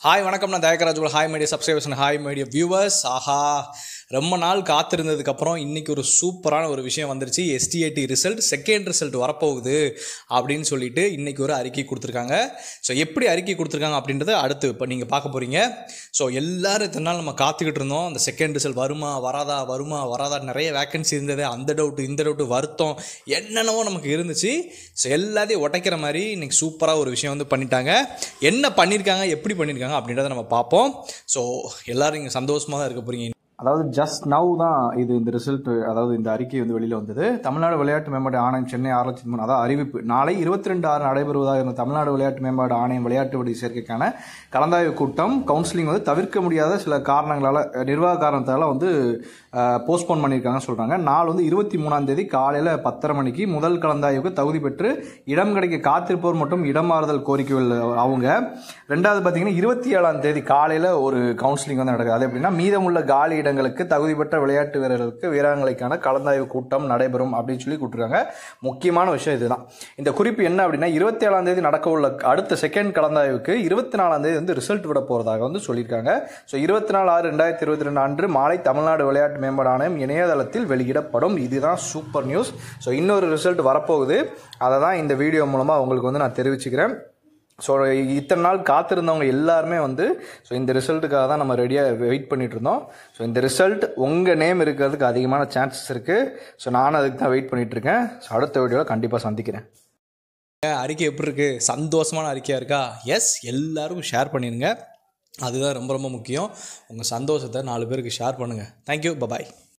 hi வணக்கம் நான் தயக்கராஜ் hi media subscribers hi media viewers ஆஹா ரொம்ப நாள் காத்திருந்ததுக்கப்புறம் இன்றைக்கி ஒரு சூப்பரான ஒரு விஷயம் வந்துருச்சு எஸ்டிஏடி ரிசல்ட் செகண்ட் ரிசல்ட் வரப்போகுது அப்படின்னு சொல்லிட்டு இன்றைக்கி ஒரு அறிக்கை கொடுத்துருக்காங்க ஸோ எப்படி அறிக்கை கொடுத்துருக்காங்க அப்படின்றத அடுத்து இப்போ நீங்கள் பார்க்க போகிறீங்க ஸோ எல்லாரும் இத்தனை நாள் நம்ம காத்துக்கிட்டு இருந்தோம் அந்த செகண்ட் ரிசல்ட் வருமா வராதா வருமா வராதா நிறைய வேக்கன்சி இருந்தது அந்த டவுட்டு இந்த டவுட்டு வருத்தம் என்னென்னவோ நமக்கு இருந்துச்சு ஸோ எல்லாத்தையும் உடைக்கிற மாதிரி இன்னைக்கு சூப்பராக ஒரு விஷயம் வந்து பண்ணிட்டாங்க என்ன பண்ணியிருக்காங்க எப்படி பண்ணியிருக்காங்க அப்படின்றத நம்ம பார்ப்போம் ஸோ எல்லாரும் இங்கே சந்தோஷமாக தான் இருக்க போகிறீங்க அதாவது ஜஸ்ட் நவ் தான் இது இந்த ரிசல்ட் அதாவது இந்த அறிக்கை வந்து வெளியில் வந்தது தமிழ்நாடு விளையாட்டு மேம்பாட்டு ஆணையம் சென்னை ஆராய்ச்சி நிறுவனம் அதாவது அறிவிப்பு நாளை இருபத்தி ரெண்டு ஆறு நடைபெறுவதாக இருந்த தமிழ்நாடு விளையாட்டு மேம்பாடு ஆணையம் விளையாட்டு வடி சேர்க்கைக்கான கலந்தாய்வு கூட்டம் கவுன்சிலிங் வந்து தவிர்க்க முடியாத சில காரணங்களால் நிர்வாக காரணத்தால் வந்து போஸ்ட்போன் பண்ணியிருக்காங்கன்னு சொல்கிறாங்க நாள் வந்து இருபத்தி மூணாம் தேதி காலையில் பத்தரை மணிக்கு முதல் கலந்தாய்வுக்கு தகுதி பெற்று இடம் கிடைக்க காத்திருப்போர் மற்றும் இடம் மாறுதல் கோரிக்கைகள் அவங்க ரெண்டாவது பார்த்தீங்கன்னா இருபத்தி ஏழாம் தேதி காலையில் ஒரு கவுன்சிலிங் வந்து நடக்குது அது எப்படின்னா மீதமுள்ள காலி இடங்களுக்கு தகுதி பெற்ற விளையாட்டு வீரர்களுக்கு வீராங்கனைக்கான கலந்தாய்வு கூட்டம் நடைபெறும் அப்படின்னு சொல்லி கொடுத்துருக்காங்க முக்கியமான விஷயம் இதுதான் இந்த குறிப்பு என்ன அப்படின்னா இருபத்தி ஏழாம் தேதி நடக்க உள்ள அடுத்த செகண்ட் கலந்தாய்வுக்கு இருபத்தி நாலாம் தேதி வந்து ரிசல்ட் விட போகிறதாக வந்து சொல்லியிருக்காங்க ஸோ இருபத்தி நாலு ஆறு ரெண்டாயிரத்தி இருபத்தி ரெண்டு அன்று மாலை தமிழ்நாடு விளையாட்டு மேம்பாடு ஆணையம் இணையதளத்தில் வெளியிடப்படும் இதுதான் சூப்பர் நியூஸ் ஸோ இன்னொரு ரிசல்ட் வரப்போகுது அதை தான் இந்த வீடியோ மூலமாக உங்களுக்கு வந்து நான் தெரிவிச்சுக்கிறேன் ஸோ இத்தனை நாள் காத்திருந்தவங்க எல்லாருமே வந்து ஸோ இந்த ரிசல்ட்டுக்காக தான் நம்ம ரெடியாக வெயிட் பண்ணிட்டு இருந்தோம் ஸோ இந்த ரிசல்ட் உங்கள் நேம் இருக்கிறதுக்கு அதிகமான சான்சஸ் இருக்குது ஸோ நானும் அதுக்கு தான் வெயிட் பண்ணிட்டு இருக்கேன் ஸோ அடுத்த வீடியோவில் கண்டிப்பாக சந்திக்கிறேன் அறிக்கை எப்படி இருக்குது சந்தோஷமான அறிக்கையாக இருக்கா எஸ் எல்லாரும் ஷேர் பண்ணிடுங்க அதுதான் ரொம்ப ரொம்ப முக்கியம் உங்கள் சந்தோஷத்தை நாலு பேருக்கு ஷேர் பண்ணுங்கள் தேங்க்யூ பபாய்